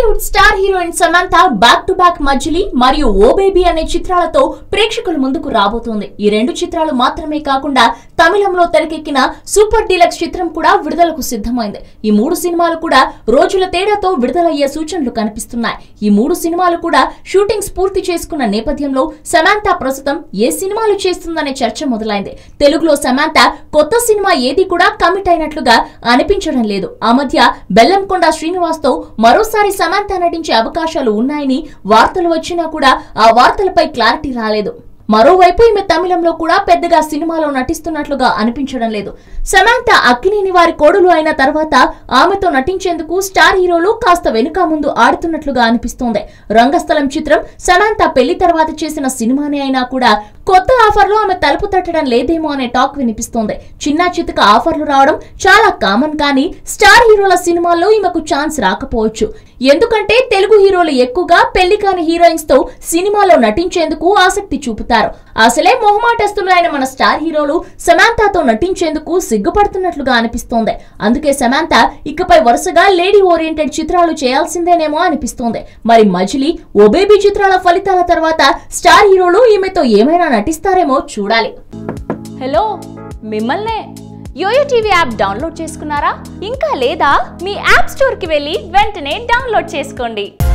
Bollywood star heroine Samantha back to back Majili మరియు oh baby అనే చిత్రాలతో ప్రేక్షకుల ముందుకు రాబోతోంది ఈ రెండు చిత్రాలు మాత్రమే కాకుండా తమిళంలో తెరకెక్కిన సూపర్ డీలక్స్ చిత్రం కూడా విడుదలకు సిద్ధమైంది ఈ మూడు సినిమాలు కూడా రోజుల తేడాతో విడుదలయ్యే సూచనలు కనిపిస్తున్నాయి ఈ మూడు సినిమాలు కూడా షూటింగ్స్ పూర్తి చేసుకున్న నేపథ్యంలో సమాంత ప్రస్తుతం ఏ సినిమాలు చేస్తుందనే చర్చ మొదలైంది తెలుగులో సమాంత కొత్త సినిమా ఏది కూడా కమిట్ అయినట్లుగా అనిపించడం లేదు ఆ మధ్య బెల్లంకొండ శ్రీనివాస్ తో మరోసారి సమాంత నటించే అవకాశాలు ఉన్నాయని వార్తలు వచ్చినా కూడా ఆ వార్తలపై క్లారిటీ రాలేదు మరోవైపు ఈమె తమిళంలో కూడా పెద్దగా సినిమాలో నటిస్తున్నట్లుగా అనిపించడం లేదు సమాంత అక్కినేని వారి కోడలు అయిన తర్వాత ఆమెతో నటించేందుకు స్టార్ హీరోలు కాస్త వెనుక ముందు ఆడుతున్నట్లుగా అనిపిస్తోంది రంగస్థలం చిత్రం సమాంత పెళ్లి తర్వాత చేసిన సినిమానే అయినా కూడా కొత్త ఆఫర్లు ఆమె తలుపు తట్టడం లేదేమో అనే టాక్ వినిపిస్తోంది చిన్న చితక ఆఫర్లు రావడం చాలా కామన్ కానీ స్టార్ హీరోల సినిమాల్లో ఈమెకు ఛాన్స్ రాకపోవచ్చు ఎందుకంటే తెలుగు హీరోలు ఎక్కువగా పెళ్లి కాని హీరోయిన్స్ తో సినిమాలో నటించేందుకు ఆసక్తి చూపుతారు అసలే మొహమాటస్తులు అయిన మన స్టార్ హీరోలు సమాంతతో నటించేందుకు సిగ్గుపడుతున్నట్లుగా అనిపిస్తోంది అందుకే సమాంత ఇకపై వరుసగా లేడీ ఓరియంటెడ్ చిత్రాలు చేయాల్సిందేనేమో అనిపిస్తోంది మరి మజిలీ ఓ బేబీ చిత్రాల ఫలితాల తర్వాత స్టార్ హీరోలు ఈమెతో ఏమైనా నటిస్తారేమో చూడాలి హలో మిమ్మల్నే యోయో టీవీ యాప్ డౌన్లోడ్ చేసుకున్నారా ఇంకా లేదా మీ యాప్ స్టోర్కి వెళ్ళి వెంటనే డౌన్లోడ్ చేసుకోండి